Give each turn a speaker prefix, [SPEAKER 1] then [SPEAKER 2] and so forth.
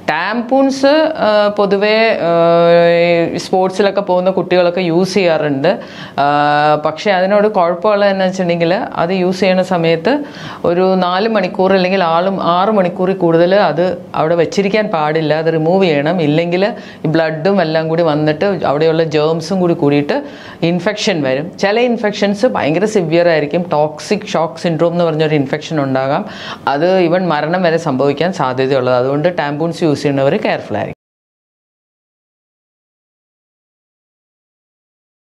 [SPEAKER 1] ടാംപൂൺസ് പൊതുവേ സ്പോർട്സിലൊക്കെ പോകുന്ന കുട്ടികളൊക്കെ യൂസ് ചെയ്യാറുണ്ട് ആ, പക്ഷേ അതിനോട് കുഴപ്പമുള്ളതെന്ന് വെച്ചിട്ടുണ്ടെങ്കിൽ അത് യൂസ് ചെയ്യുന്ന സമയത്ത് ഒരു നാല് മണിക്കൂർ അല്ലെങ്കിൽ ആളും ആറ് മണിക്കൂറിൽ കൂടുതൽ അത് അവിടെ വെച്ചിരിക്കാൻ പാടില്ല അത് റിമൂവ് ചെയ്യണം ഇല്ലെങ്കിൽ ഈ ബ്ലഡും എല്ലാം കൂടി വന്നിട്ട് അവിടെയുള്ള ജേംസും കൂടി കൂടിയിട്ട് ഇൻഫെക്ഷൻ വരും ചില ഇൻഫെക്ഷൻസ് ഭയങ്കര സിവിയർ ആയിരിക്കും ടോക്സിക് ഷോക്ക് സിൻഡ്രോം എന്ന് പറഞ്ഞൊരു ഇൻഫെക്ഷൻ ഉണ്ടാകാം അത് ഈവൻ മരണം വരെ സംഭവിക്കാൻ സാധ്യതയുള്ളത് അതുകൊണ്ട് ടാംപൂൺസ് യൂസ് ചെയ്യുന്നവർ കെയർഫുൾ ആയിരിക്കും